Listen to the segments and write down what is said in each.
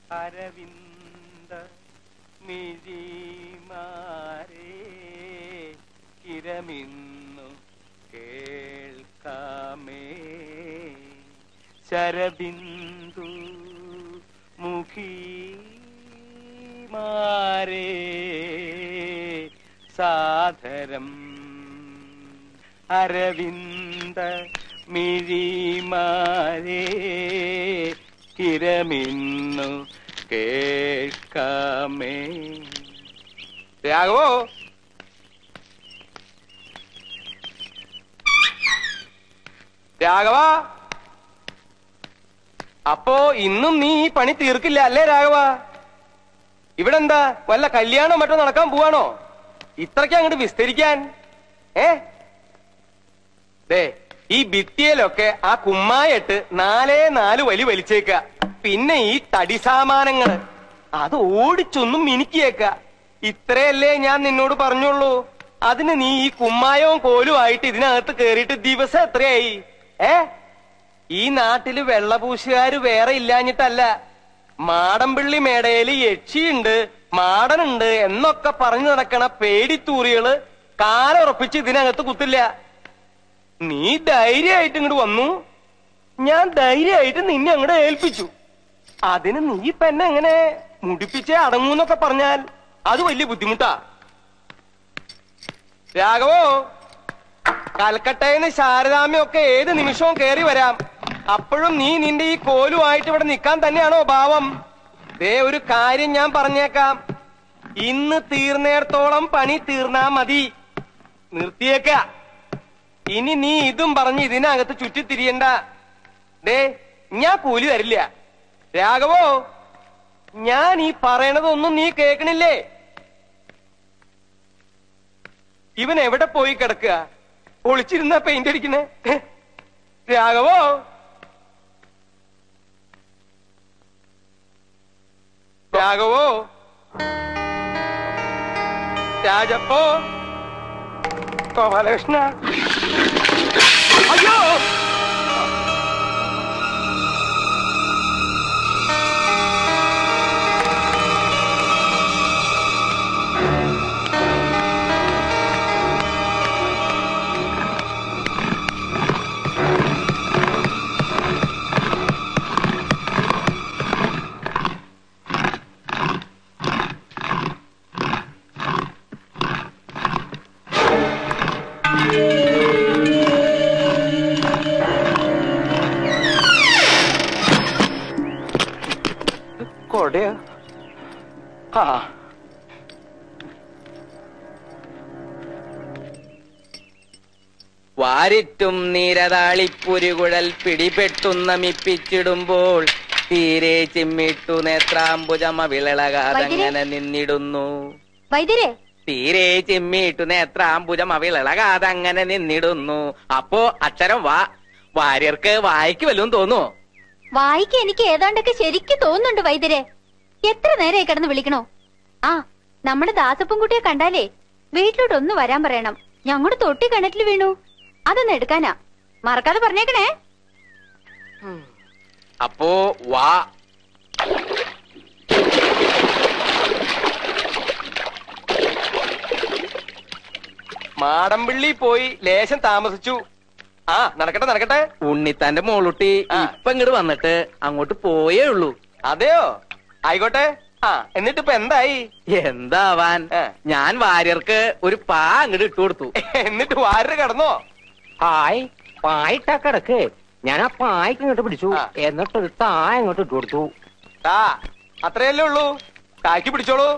അരവിന്ദ മിഴിമാരേ കിരമിന്നു കേൾക്കാമേ ശരബിന്ദു മുഖീമാരേ സാധരം അരവിന്ദ മിഴിമാരേ കിരമിന്നു കേൾക്കാമേ രാഘവോ രാഘവ അപ്പോ ഇന്നും നീ ഈ പണി തീർക്കില്ല അല്ലേ രാഘവ ഇവിടെ എന്താ വല്ല കല്യാണം മറ്റോ നടക്കാൻ പോവാണോ ഇത്രയ്ക്ക് അങ്ങോട്ട് വിസ്തരിക്കാൻ ഏ ദേ ഈ ഭിത്തിയിലൊക്കെ ആ കുമ്മായിട്ട് നാലേ നാല് വലി വലിച്ചേക്ക പിന്നെ ഈ തടി സാമാനങ്ങള് അത് ഓടിച്ചൊന്നും മിനുക്കിയേക്ക ഇത്രയല്ലേ ഞാൻ നിന്നോട് പറഞ്ഞുള്ളൂ അതിന് നീ ഈ കുമ്മായവും കോലും ആയിട്ട് ഇതിനകത്ത് കേറിയിട്ട് ദിവസം എത്രയായി ഏ ഈ നാട്ടില് വെള്ളപൂശുകാര് വേറെ ഇല്ലാഞ്ഞിട്ടല്ല മാടമ്പിള്ളി മേടയില് യക്ഷിയുണ്ട് മാടനുണ്ട് എന്നൊക്കെ പറഞ്ഞു നടക്കണ പേടിത്തൂറികള് കാലുറപ്പിച്ച് ഇതിനകത്ത് കുത്തില്ല നീ ധൈര്യമായിട്ട് ഇങ്ങോട്ട് വന്നു ഞാൻ ധൈര്യമായിട്ട് നിന്നെ അങ്ങോട്ട് ഏൽപ്പിച്ചു അതിന് നീ ഇപ്പൊ എന്നെ എങ്ങനെ മുടിപ്പിച്ചേ അടങ്ങൂന്നൊക്കെ പറഞ്ഞാൽ അത് വലിയ ബുദ്ധിമുട്ടാ രാഘവോ കൽക്കട്ടയിന്ന് ശാരദാമ്യൊക്കെ ഏത് നിമിഷവും കേറി വരാം അപ്പോഴും നീ നിന്റെ ഈ കോലുമായിട്ട് ഇവിടെ നിൽക്കാൻ തന്നെയാണോ ഭാവം ദേ ഒരു കാര്യം ഞാൻ പറഞ്ഞേക്കാം ഇന്ന് തീർന്നേടത്തോളം പണി തീർന്നാ മതി നിർത്തിയേക്ക ഇനി നീ ഇതും പറഞ്ഞ് ഇതിനകത്ത് ചുറ്റിത്തിരിയണ്ട ദേ ഞാൻ കൂലി തരില്ല രാഘവോ ഞാൻ ഈ പറയണതൊന്നും നീ കേക്കണില്ലേ ഇവൻ എവിടെ പോയി കിടക്കുക ഒളിച്ചിരുന്ന പെയിന്റ് അടിക്കണേ ഹെ? രാഘവോ രാഘവോ രാജപ്പോ ഗോപാലകൃഷ്ണ അയ്യോ കൊടയോ ആ വാരിറ്റും നീരതാളിപ്പുരുകുഴൽ പിടിപെട്ടുന്ന മിപ്പിച്ചിടുമ്പോൾ തീരെ ചിമ്മിട്ടു നേത്രാംബുജമ വിളളകാതങ്ങനെ നിന്നിടുന്നു വൈദ്യരെ തീരെ ചിമ്മിട്ടു നേത്രാംബുജം അവിളകാതങ്ങനെ നിന്നിടുന്നു അപ്പോ അക്ഷരം വാ വാര്യർക്ക് വായിക്ക് വല്ലതും തോന്നുവോ വായിക്ക് എനിക്ക് ഏതാണ്ടൊക്കെ ശരിക്കും തോന്നുന്നുണ്ട് വൈദ്യരെ എത്ര നേരമായി കിടന്ന് വിളിക്കണോ ആ നമ്മുടെ ദാസപ്പൻകുട്ടിയെ കണ്ടാലേ വീട്ടിലോട്ട് ഒന്ന് വരാൻ പറയണം ഞങ്ങളുടെ തൊട്ടി കിണറ്റിൽ വീണു അതൊന്ന് എടുക്കാനാ മറക്കാതെ പറഞ്ഞേക്കണേ അപ്പോ വാ മാടമ്പിള്ളി പോയി ലേശം താമസിച്ചു ആ നടക്കട്ടെ നടക്കട്ടെ ഉണ്ണിത്താന്റെ മോളുട്ടി ആ. ഇപ്പൊ ഇങ്ങോട്ട് വന്നിട്ട് അങ്ങോട്ട് പോയേ ഉള്ളൂ അതെയോ ആയിക്കോട്ടെ ആ എന്നിട്ട് ഇപ്പൊ എന്തായി എന്താവാൻ ആ. ഞാൻ വാര്യർക്ക് ഒരു പാ അങ്ങോട്ട് ഇട്ടു കൊടുത്തു എന്നിട്ട് വാരര് കിടന്നോ ഹായ് പായിട്ടാ കിടക്ക് ഞാൻ ആ പായ്ക്ക് ഇങ്ങോട്ട് പിടിച്ചു ആ. എന്നിട്ടൊരു തായ ഇങ്ങോട്ട് ഇട്ട് കൊടുത്തു താ അത്രയല്ലേ ഉള്ളൂ താക്കി പിടിച്ചോളൂ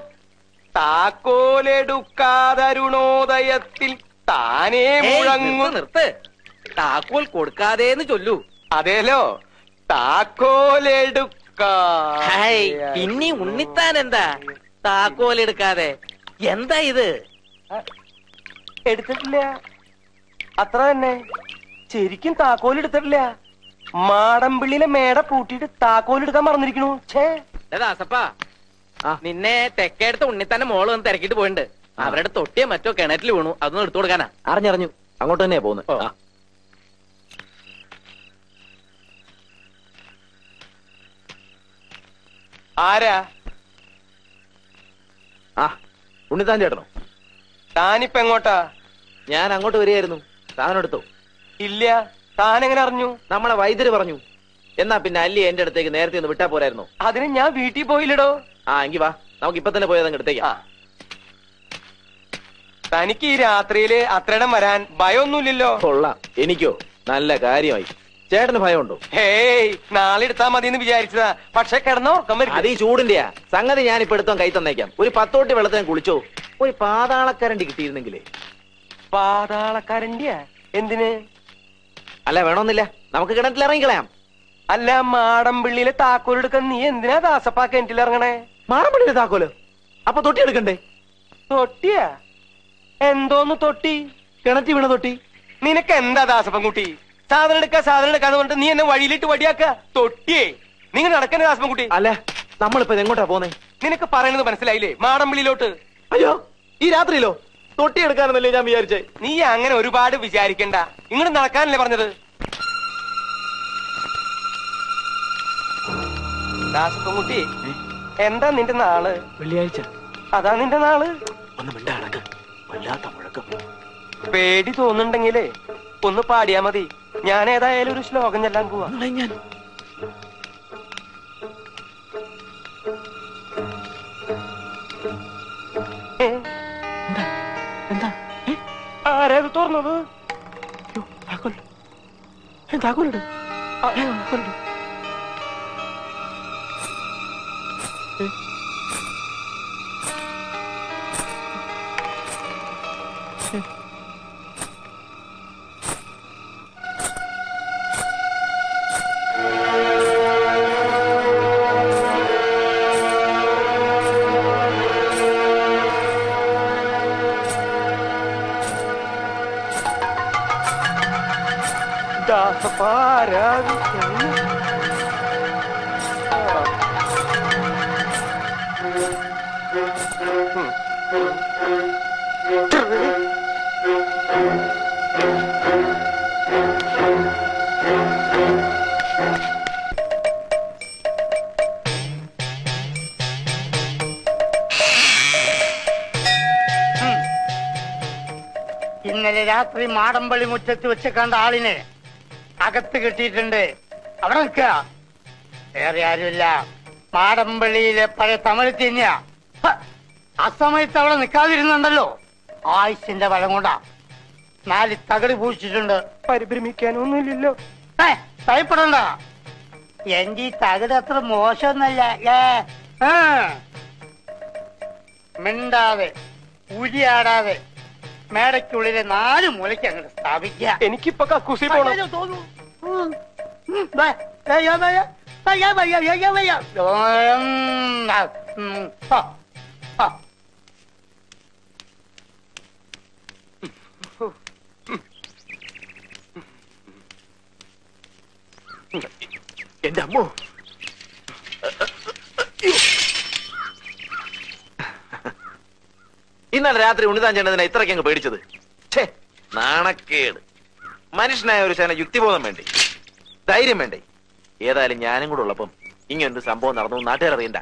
താക്കോലെടുക്കാതരുണോദയത്തിൽ താനേ ഏയ്, മുഴങ്ങും നിർത്ത്, നിർത്ത് താക്കോൽ കൊടുക്കാതേന്ന് ചൊല്ലൂ അതേലോ താക്കോലെടുക്കാ ഹായ് പിന്നെ ഉണ്ണിത്താൻ എന്താ താക്കോൽ എടുക്കാതെ എന്താ ഇത് എടുത്തിട്ടില്ല അത്ര തന്നെ ശരിക്കും താക്കോൽ എടുത്തിട്ടില്ല മാടമ്പിള്ളിയിലെ മേട പൂട്ടിയിട്ട് താക്കോൽ എടുക്കാൻ മറന്നിരിക്കണു ഛേ ദേ ദാസപ്പ ആ. നിന്നെ തെക്കേടുത്ത ഉണ്ണിത്താന്റെ മോള് വന്ന് തിരക്കിട്ട് പോയിട്ടുണ്ട് അവരുടെ തൊട്ടിയെ മറ്റോ കിണറ്റിൽ വീണു അതൊന്നും എടുത്തു കൊടുക്കാനാ അറിഞ്ഞറിഞ്ഞു അങ്ങോട്ട് തന്നെയാ പോകുന്നത് ഓ. ആ. ആരാ ആ ഉണ്ണിത്താൻ ചേട്ടനോ താനിപ്പ എങ്ങോട്ടാ ഞാൻ അങ്ങോട്ട് വരികയായിരുന്നു സാധനം എടുത്തോ ഇല്ല താൻ എങ്ങനെ അറിഞ്ഞു നമ്മളെ വൈദ്യര് പറഞ്ഞു എന്നാ പിന്നെ അല്ലി എന്റെ അടുത്തേക്ക് നേരത്തെ ഒന്ന് വിട്ടാ പോരായിരുന്നോ അതിന് ഞാൻ വീട്ടിൽ പോയില്ലടോ ആ എങ്കി വാ നമുക്ക് ഇപ്പൊ തന്നെ പോയത് അങ്ങ് ആ എടുത്തേക്കാം തനിക്ക് ഈ രാത്രിയില് അത്രയിടം വരാൻ ഭയമൊന്നുമില്ലല്ലോ കൊള്ളാം എനിക്കോ നല്ല കാര്യമായി ചേട്ടന് ഭയമുണ്ടോ ഹേയ് നാളെ എടുത്താ മതി എന്ന് വിചാരിച്ചതാ പക്ഷെ കിടന്ന ഉറക്കം അത് ഈ വരും ചൂടിന്റെയാ സംഗതി ഞാൻ ഇപ്പൊ എടുത്തോ കൈ തന്നേക്കാം ഒരു പത്തോട്ടി വെള്ളത്തിന് കുളിച്ചോ ഒരു പാതാളക്കരണ്ടി കിട്ടിയിരുന്നെങ്കിലേ പാതാളക്കാരന്റെ എന്തിന് അല്ല വേണമെന്നില്ല നമുക്ക് കിണറ്റിൽ ഇറങ്ങിക്കളയാം അല്ല മാടമ്പിള്ളിയിലെ താക്കോലെടുക്കാൻ നീ എന്തിനാ ദാസപ്പാ കിണറ്റിൽ ഇറങ്ങണേ മാറമ്പടിയിലെ താക്കോലോ അപ്പൊ തൊട്ടി എടുക്കണ്ടേ തൊട്ടിയാ എന്തോന്ന് തൊട്ടി കിണറ്റി വീണ തൊട്ടി നിനക്ക് എന്താ ദാസപ്പൻ കുട്ടി സാധനം എടുക്ക സാധനം എടുക്കാന്ന് പറഞ്ഞിട്ട് നീ എന്നെ വഴിയിലിട്ട് വടിയാക്ക തൊട്ടിയേ നിങ്ങൾ നടക്കണേ ദാസപ്പൻ കുട്ടി അല്ല നമ്മളിപ്പോ ഇത് എങ്ങോട്ടാ പോന്നേ നിനക്ക് പറയണത് മനസ്സിലായില്ലേ മാടമ്പിള്ളിയിലോട്ട് അയ്യോ ഈ രാത്രിയിലോ തൊട്ടി എടുക്കാനെന്നല്ലേ ഞാൻ വിചാരിച്ചേ നീ അങ്ങനെ ഒരുപാട് വിചാരിക്കണ്ട ഇങ്ങോട്ട് നടക്കാനല്ലേ പറഞ്ഞത് ദാസപ്പൻകുട്ടി എന്താ നിന്റെ നാള് വെള്ളിയാഴ്ച അതാ നിന്റെ നാള് ഒന്ന് മിണ്ടാ അടക്ക് വല്ലാത്ത മുഴക്കം പേടി തോന്നുന്നുണ്ടെങ്കിലേ ഒന്ന് പാടിയാ മതി ഞാൻ ഏതായാലും ഒരു ശ്ലോകം ചെല്ലാൻ പോവാ നാളെ ഞാൻ ഏ? എന്താ ഏ? ആരാ ഇത് തുറന്നത് അയ്യോ, താക്കോൽ ഏ, താക്കോലിട് ആ, ഏ, താക്കോലിട്. ഏ. ഏ. ദാസപ്പാരാ ഇന്നലെ രാത്രി മാടമ്പള്ളി മുറ്റത്ത് വെച്ച് കണ്ട ആളിനെ അകത്ത് കിട്ടിയിട്ടുണ്ട് അവിടെ നിൽക്കുക വേറെ ആരുമില്ല മാടമ്പള്ളിയിലെ പഴയ തമിഴ് തന്നെയാ ഹ, ആ സമയത്ത് അവിടെ നിൽക്കാതിരുന്നുണ്ടല്ലോ ആയുസിന്റെ ബലം കൊണ്ടാ നാല് തകടി പൂച്ചിട്ടുണ്ട് പരിഭ്രമിക്കാനൊന്നുമില്ലല്ലോ ഏ, ഭയപ്പെടണ്ട എന്റെ ഈ തകട് അത്ര മോശമൊന്നല്ല ഏ ആ. മിണ്ടാതെ ഉരിയാടാതെ മേടയ്ക്കുള്ളിലെ നാല് മൂലയ്ക്ക് അങ്ങോട്ട് സ്ഥാപിക്കുക എനിക്കിപ്പൊ കക്കൂസി പോണം അയ്യോ, തോന്നു. ഉം. ഉം. ദേ, അയ്യോ, അയ്യോ, അയ്യോ, അയ്യോ, അയ്യോ, അയ്യോ. ഉം. ആ, ഉം. ആ, ആ. എന്റെ അമ്മോ ഇന്നലെ രാത്രി ഉണ്ണിതാൻ ചേട്ടതിനെ ഇത്രയ്ക്ക് അങ്ങ് പേടിച്ചത് ഛേ നാണക്കേട് മനുഷ്യനായ ഒരു ശന യുക്തിബോധം വേണ്ടേ ധൈര്യം വേണ്ടേ ഏതായാലും ഞാനും കൂടെ ഉള്ളപ്പം ഇങ്ങനൊരു സംഭവം നടന്നു നാട്ടുകാർ അറിയണ്ട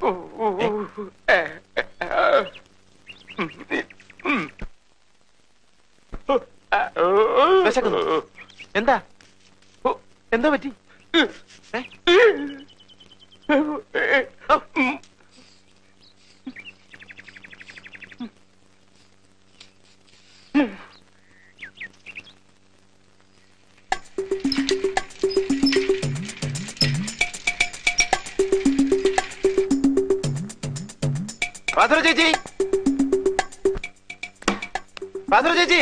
വിശക്കുന്നു എന്താ എന്താ പറ്റി ഏ? പാസുര ചേച്ചി പാസുര ചേച്ചി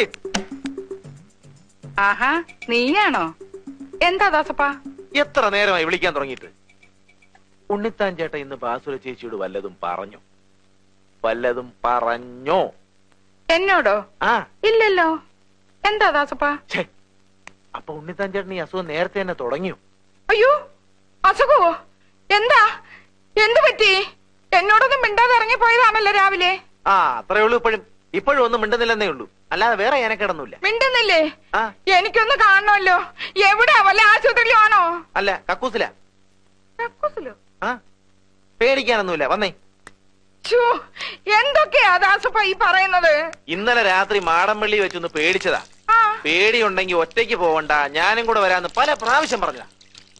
ആഹാ നീയാണോ എന്താ ദാസപ്പാ എത്ര നേരമായി വിളിക്കാൻ തുടങ്ങിയിട്ട് ഉണ്ണിത്താൻ ചേട്ട ഇന്ന് ബാസുര ചേച്ചിയോട് വല്ലതും പറഞ്ഞു വല്ലതും പറഞ്ഞോ എന്നോടോ ആ ഇല്ലല്ലോ എന്താ ദാസപ്പാ ഛേ അപ്പൊ ഉണ്ണിത്താൻ ചേട്ടൻ ഈ അസുഖം നേരത്തെ തന്നെ തുടങ്ങിയോ അയ്യോ അസുഖവോ എന്താ എന്തു പറ്റി എന്നോടൊന്നും മിണ്ടാതെ ഇറങ്ങിപ്പോയതാണല്ലോ രാവിലെ ആ അത്രേ ഉള്ളൂ ഇപ്പോഴും ഇപ്പോഴും ഒന്നും മിണ്ടുന്നില്ലെന്നേ ഉള്ളൂ അല്ലാതെ വേറെ ഞാനക്കിടന്നില്ല മിണ്ടുന്നില്ലേ ആ എനിക്കൊന്ന് കാണണമല്ലോ എവിടെയാ വല്ല ആശുപത്രിയിലും ആണോ അല്ല കക്കൂസില കക്കൂസിലോ ആ പേടിക്കാനൊന്നുമില്ല വന്നേ ഛോ, എന്തൊക്കെയാ ദാസപ്പ ഈ പറയുന്നത് ഇന്നലെ രാത്രി മാടമ്പള്ളി വെച്ചൊന്ന് പേടിച്ചതാ ആ പേടിയുണ്ടെങ്കിൽ ഒറ്റയ്ക്ക് പോവണ്ട ഞാനും കൂടെ വരാന്ന് പല പ്രാവശ്യം പറഞ്ഞതാ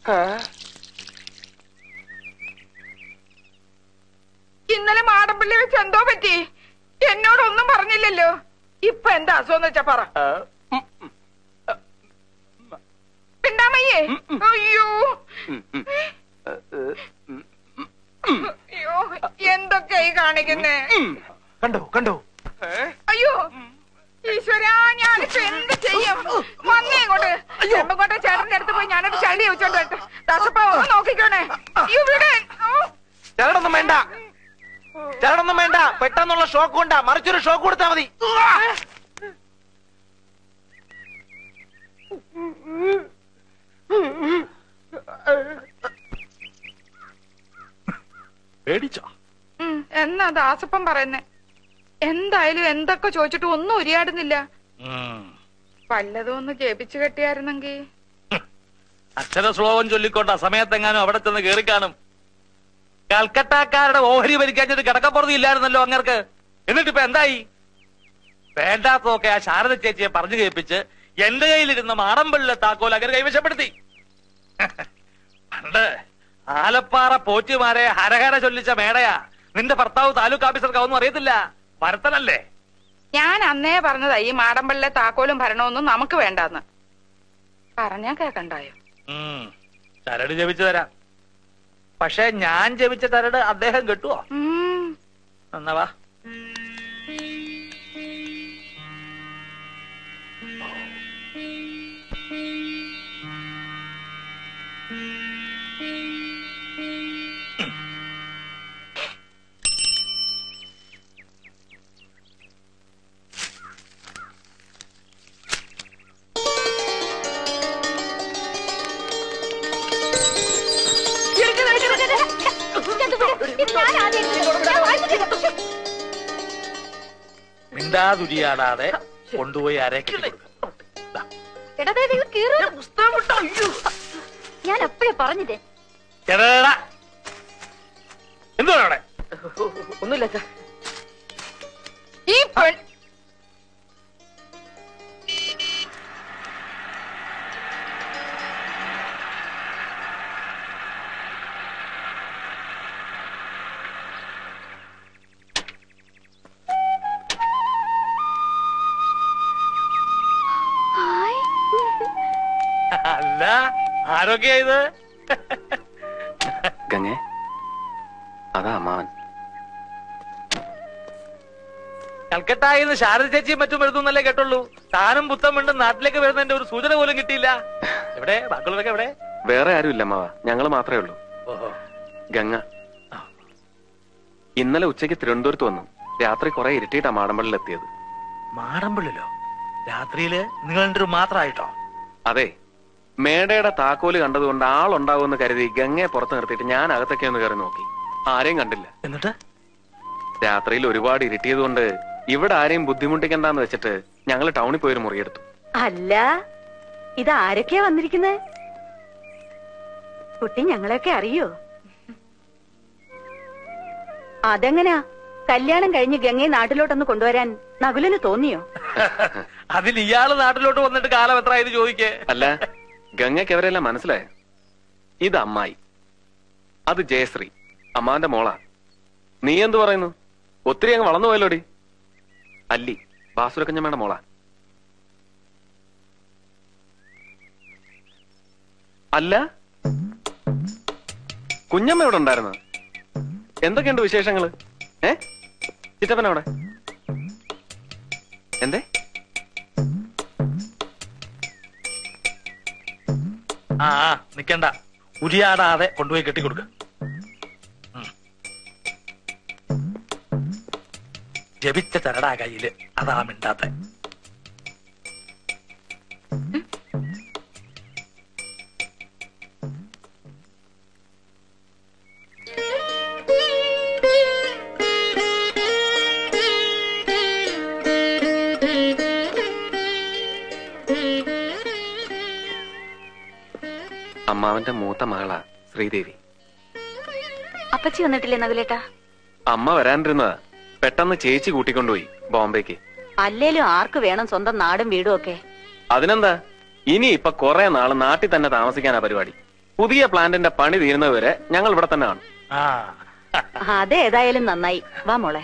ഇന്നലെ മാടമ്പള്ളി വെച്ച് എന്തോ പറ്റി എന്നോടൊന്നും പറഞ്ഞില്ലല്ലോ ഇപ്പൊ എന്താ അസുഖം വെച്ചാ പറ പിണ്ടാമയ്യേ അയ്യോ അയ്യോ എന്തൊക്കെയാ ഈ കാണിക്കുന്നേ കണ്ടോ കണ്ടോ അയ്യോ ഈശ്വരാ ഞാനിപ്പോ എന്ത് ചെയ്യും വന്നേ ഇങ്ങോട്ട് ചെമ്പങ്കോട്ടെ ചേട്ടന്റെ അടുത്ത് പോയി ഞാനൊരു ചളി വെച്ചോണ്ട് വരട്ടെ ദാസപ്പ ഒന്ന് നോക്കിക്കോണേ ഇവിടെ ഓ, ചരടൊന്നും വേണ്ട ചരടൊന്നും വേണ്ട പെട്ടെന്നുള്ള ഷോക്ക് കൊണ്ടാ മറിച്ചൊരു ഷോക്ക് കൊടുത്താ മതി പേടിച്ചോ ഉം, എന്നാ ദാസപ്പൻ പറയുന്നേ എന്തായാലും എന്തൊക്കെ ചോദിച്ചിട്ട് ഒന്നും ഉരിയാടുന്നില്ല വല്ലതും ഒന്ന് ജപിച്ചു കെട്ടിയായിരുന്നെങ്കി അക്ഷര ശ്ലോകം ചൊല്ലിക്കൊണ്ട് അസമയത്തെങ്ങാനും അവിടെ ചെന്ന് കേറി കാണും കൽക്കട്ടക്കാരുടെ ഓഹരി ഭരിക്കാഞ്ഞിട്ട് കിടക്കപ്പുറത്ത് ഇല്ലായിരുന്നല്ലോ അങ്ങർക്ക് എന്നിട്ട് ഇപ്പൊ എന്തായി വേണ്ടാത്തതൊക്കെ ആ ശാരദ ചേച്ചിയെ പറഞ്ഞു കേൾപ്പിച്ച് എന്റെ കയ്യിലിരുന്ന മാടമ്പള്ളിലെ താക്കോൽ അങ്ങനെ കൈവശപ്പെടുത്തി പണ്ട് ആലപ്പാറ പോറ്റിമാരെ ഹരഹര ചൊല്ലിച്ച മേടയാ നിന്റെ ഭർത്താവ് താലൂക്ക് ഓഫീസർക്കാവൊന്നും അറിയത്തില്ല ഭരത്തനല്ലേ ഞാൻ അന്നേ പറഞ്ഞതാ ഈ മാടമ്പള്ളിലെ താക്കോലും ഭരണമൊന്നും നമുക്ക് വേണ്ടാന്ന് പറഞ്ഞാ കേക്കണ്ടായോ ഉം. ചരട് ജപിച്ചു തരാം പക്ഷെ ഞാൻ ജപിച്ച ചരട് അദ്ദേഹം കിട്ടുവോ ഉം എന്നാ വാ മിണ്ടാതുരിയാടാതെ കൊണ്ടുപോയി അരക്കി എടാ, ദേ, ദേ, ഇത് കീറ്. ഞാൻ അപ്പഴേ പറഞ്ഞില്ലേ എന്തോ അവിടെ ഒന്നുമില്ല അച്ഛാ ഈ പെൺ ഹായ്. അല്ല ആരൊക്കെയാ ഇത് ഗംഗേ അതാ അമ്മാവൻ കൽക്കട്ടായിന്ന് ശാരദ ചേച്ചിയും മറ്റും എഴുതുന്നല്ലേ കേട്ടുള്ളൂ താനും പുത്തം വീണ്ടും നാട്ടിലേക്ക് വരുന്നതിന്റെ ഒരു സൂചന പോലും കിട്ടിയില്ല എവിടെ ബാക്കിയുള്ളവരൊക്കെ എവിടെ വേറെ ആരുമില്ല അമ്മാവ ഞങ്ങള് മാത്രമേ ഉള്ളൂ ഓഹോ ഗംഗ ഇന്നലെ ഉച്ചയ്ക്ക് തിരുവനന്തപുരത്ത് വന്നു രാത്രി കുറെ ഇരുട്ടിയിട്ടാ മാടമ്പള്ളിൽ എത്തിയത് മാടമ്പിള്ളിലോ രാത്രിയില് നിങ്ങൾ രണ്ടുപേരും മാത്രമായിട്ടോ അതെ മേടയുടെ താക്കോല് കണ്ടതുകൊണ്ട് ആളുണ്ടാവുമെന്ന് കരുതി ഗംഗയെ പുറത്ത് നിർത്തിയിട്ട് ഞാൻ അകത്തൊക്കെ ഒന്ന് കയറി നോക്കി ആരെയും കണ്ടില്ല എന്നിട്ട് രാത്രിയിൽ ഒരുപാട് ഇരുട്ടിയതുകൊണ്ട് ഇവിടെ ആരെയും ബുദ്ധിമുട്ടിക്കണ്ടെന്ന് വെച്ചിട്ട് ഞങ്ങൾ ടൗണിൽ പോയൊരു മുറിയെടുത്തു അല്ല ഇത് ആരൊക്കെയാ വന്നിരിക്കുന്നത് കുട്ടി ഞങ്ങളെയൊക്കെ അറിയോ അതെങ്ങനെയാ കല്യാണം കഴിഞ്ഞ് ഗംഗയെ നാട്ടിലോട്ടൊന്ന് കൊണ്ടുവരാൻ നകുലിന് തോന്നിയോ അതിൽ ഇയാള് നാട്ടിലോട്ട് വന്നിട്ട് കാലം എത്ര ആയത് ചോദിക്കേ അല്ല ഗംഗയ്ക്ക് അവരെല്ലാം മനസ്സിലായ ഇത് അമ്മായി അത് ജയശ്രീ അമ്മാവന്റെ മോളാ നീ എന്തു പറയുന്നു ഒത്തിരി അങ്ങ് വളർന്നു പോയല്ലോടി അല്ലി ബാസുരക്കഞ്ഞമ്മയുടെ മോളാ അല്ല കുഞ്ഞമ്മ ഇവിടെ ഉണ്ടായിരുന്നു എന്തൊക്കെയുണ്ട് വിശേഷങ്ങള് ഏ ചിറ്റപ്പൻ അവിടെ എന്തേ ആ ആ, നിക്കണ്ട ഉരിയാടാതെ കൊണ്ടുപോയി കെട്ടിക്കൊടുക്ക ഉം. ജപിച്ച ചരടാ കയ്യില് അതാ മിണ്ടാത്ത അമ്മാവന്റെ മൂത്ത മകളാ ശ്രീദേവി അപ്പച്ചി വന്നിട്ടില്ലേ നകുലേട്ടാ അമ്മ വരാനിരുന്നതാ പെട്ടെന്ന് ചേച്ചി കൂട്ടിക്കൊണ്ടുപോയി ബോംബെക്ക് അല്ലേലും ആർക്ക് വേണം സ്വന്തം നാടും വീടും ഒക്കെ അതിനെന്താ ഇനി ഇപ്പൊ കുറെ നാള് നാട്ടിൽ തന്നെ താമസിക്കാനാ പരിപാടി പുതിയ പ്ലാന്റിന്റെ പണി തീരുന്നവരെ ഞങ്ങൾ ഇവിടെ തന്നെ കാണും ആ അതേതായാലും നന്നായി വാ മോളെ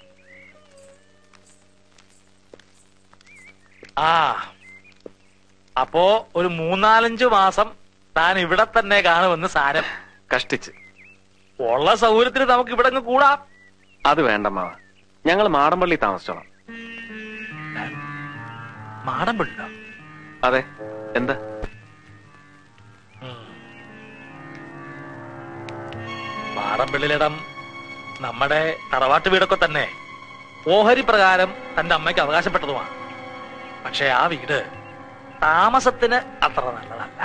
ആ അപ്പോ ഒരു മൂന്നാലഞ്ചു മാസം താൻ ഇവിടെ തന്നെ കാണുമെന്ന് സാരം കഷ്ടിച്ച് ഉള്ള സൗകര്യത്തിന് നമുക്ക് ഇവിടെ അങ്ങ് കൂടാം അത് വേണ്ടമ്മാവ ഞങ്ങൾ മാടമ്പള്ളി താമസിച്ചോളാം മാടമ്പുണ്ടോ അതെ എന്താ മാടമ്പിള്ളിലിടം നമ്മുടെ തറവാട്ട് വീടൊക്കെ തന്നെ ഓഹരി പ്രകാരം തന്റെ അമ്മയ്ക്ക് അവകാശപ്പെട്ടതുമാണ് പക്ഷെ ആ വീട് താമസത്തിന് അത്ര നല്ലതല്ല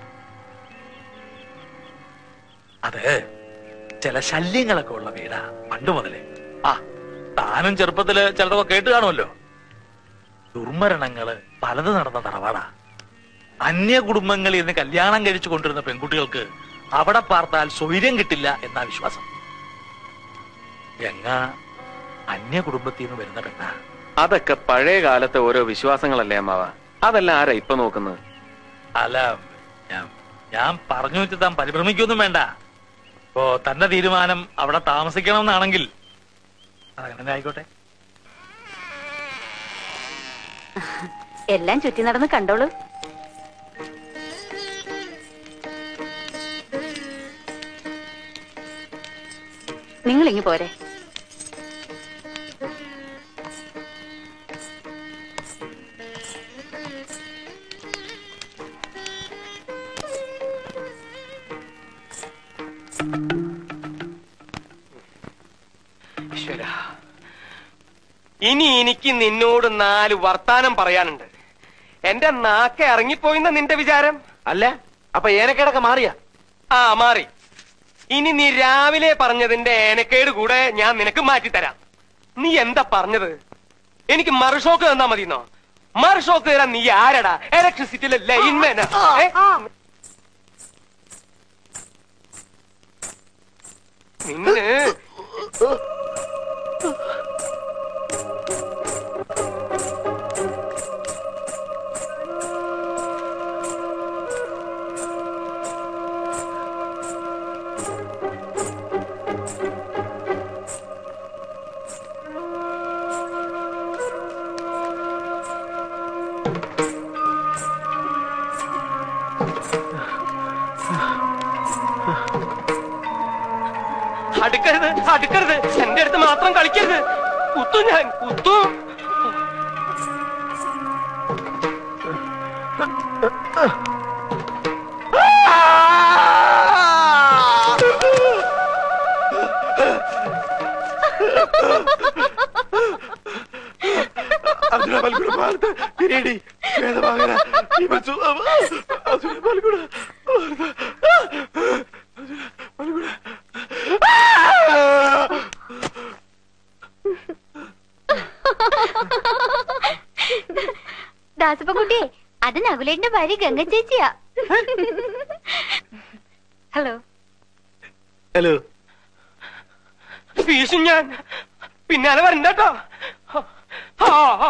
അത് ചില ശല്യങ്ങളൊക്കെ ഉള്ള വീടാ പണ്ട് മുതലേ ആ താനും ചെറുപ്പത്തില് ചിലതൊക്കെ കേട്ട് കാണുമല്ലോ ദുർമരണങ്ങള് പലത് നടന്ന തറവാടാ അന്യ കുടുംബങ്ങളിൽ നിന്ന് കല്യാണം കഴിച്ചു കൊണ്ടിരുന്ന പെൺകുട്ടികൾക്ക് അവിടെ പാർത്താൽ സ്വൈര്യം കിട്ടില്ല എന്നാ വിശ്വാസം ഗംഗ അന്യ കുടുംബത്തിൽ നിന്ന് വരുന്ന പെണ്ണ അതൊക്കെ പഴയ കാലത്തെ ഓരോ വിശ്വാസങ്ങളല്ലേ അമ്മാവ അതെല്ലാം ആരാ ഇപ്പൊ നോക്കുന്നത് അല്ല ഞാൻ ഞാൻ പറഞ്ഞു വെച്ച് താൻ പരിഭ്രമിക്കൊന്നും വേണ്ട ഇപ്പോ തന്റെ തീരുമാനം അവിടെ താമസിക്കണമെന്നാണെങ്കിൽ അതങ്ങനെ ആയിക്കോട്ടെ എല്ലാം ചുറ്റി നടന്ന് കണ്ടോളൂ നിങ്ങൾ ഇങ്ങ് പോരെ ഈശ്വരാ. ഇനി എനിക്ക് നിന്നോട് നാല് വർത്താനം പറയാനുണ്ട് എന്റെ നാക്ക ഇറങ്ങിപ്പോയിന്ന നിന്റെ വിചാരം അല്ല അപ്പൊ ഏനക്കേടൊക്കെ മാറിയ ആ മാറി ഇനി നീ രാവിലെ പറഞ്ഞതിന്റെ ഏനക്കേട് കൂടെ ഞാൻ നിനക്ക് മാറ്റിത്തരാം നീ എന്താ പറഞ്ഞത് എനിക്ക് മറുഷോക്ക് തന്നാ മതിന്നോ മറുഷോക്ക് തരാൻ നീ ആരടാ ഇലക്ട്രിസിറ്റിയിലെ ലൈൻമാനാ ഏ? നിന്നെ അടുക്കരുത് അടുക്കരുത് എന്റെ അടുത്ത് മാത്രം കളിക്കരുത് കുത്തു ഞാൻ കുത്തു അസുര പൽക്കുട ഭാരത കിരീടി വേദവാഹന വിമസു അസുര പൽക്കുട പൽക്കുട ദാസപ്പൻകുട്ടിയെ അത് നകുലേട്ടന്റെ ഭാര്യ ഗംഗ ചേച്ചിയാ ഹലോ ഹലോ വീശും ഞാൻ പിന്നാലെ വരണ്ടോ ആ ആ.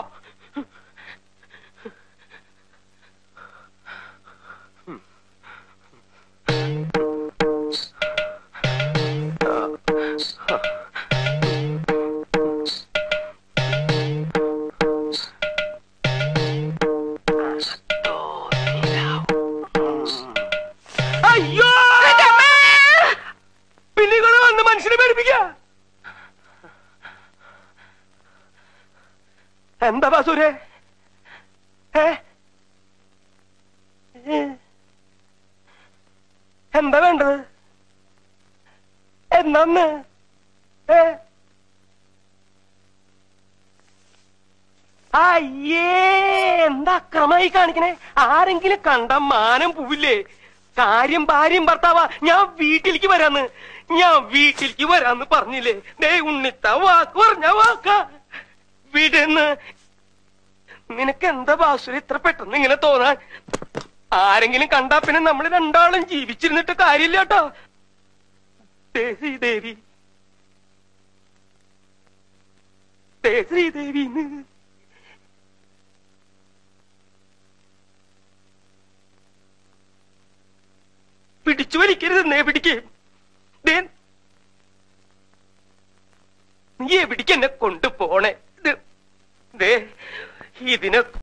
അയ്യോ പിന്നെ കൂടെ വന്ന് മനുഷ്യനെ പേടിപ്പിക്ക എന്താ ബാസൂരെ ഏ ഏ? എന്താ വേണ്ടത് എന്നാന്ന് ഏ അയ്യേ എന്താ അക്രമായി കാണിക്കണേ ആരെങ്കിലും കണ്ട മാനം പോവില്ലേ കാര്യം ഭാര്യയും ഭർത്താവാ ഞാൻ വീട്ടിലേക്ക് വരാന്ന് ഞാൻ വീട്ടിലേക്ക് വരാന്ന് പറഞ്ഞില്ലേ ദേ ഉണ്ണിത്ത വാക്ക് പറഞ്ഞ വാക്ക വിടുന്ന് നിനക്ക് എന്താ ബാസുര ഇത്ര പെട്ടെന്ന് ഇങ്ങനെ തോന്നാൻ ആരെങ്കിലും കണ്ടാ പിന്നെ നമ്മൾ രണ്ടാളും ജീവിച്ചിരുന്നിട്ട് കാര്യമില്ല കേട്ടോ ദേ ശ്രീദേവി ദേ ശ്രീദേവി പിടിച്ചു വലിക്കരുതെന്നേ പിടിക്കേ ദേ നീ എവിടേക്ക് എന്നെ കൊണ്ടുപോണേ ഇത് ദേ ഇതിനെ